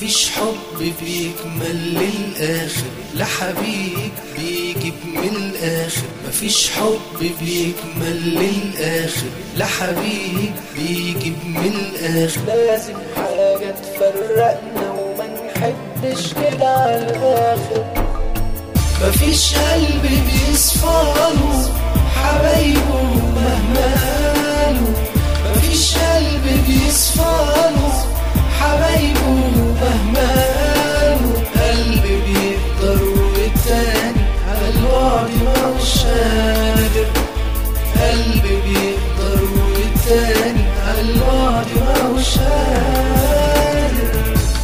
مفيش حب بيكمل للآخر لا حبيب بيجيب من الآخر مفيش حب بيكمل للآخر لا حبيب بيجيب من الآخر لازم حاجة تفرقنا وما نحبش كده على الآخر مفيش قلب بيصفاله حبايبه مهما قالوا مفيش قلب بيصفاله حبايبه مهما قالوا قلب بيقدر والتاني على الوعد مش قادر قلب بيقدر والتاني على الوعد مش قادر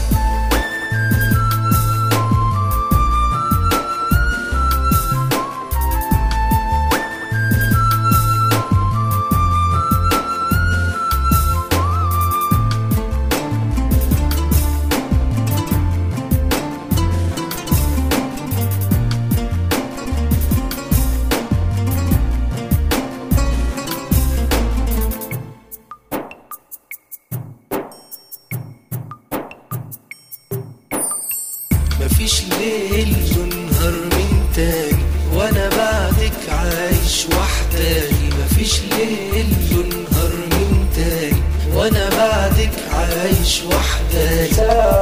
مفيش ليل ونهار من تاني وانا بعدك عايش وحداني مفيش ليل ونهار من تاني وانا بعدك عايش وحداني ساعة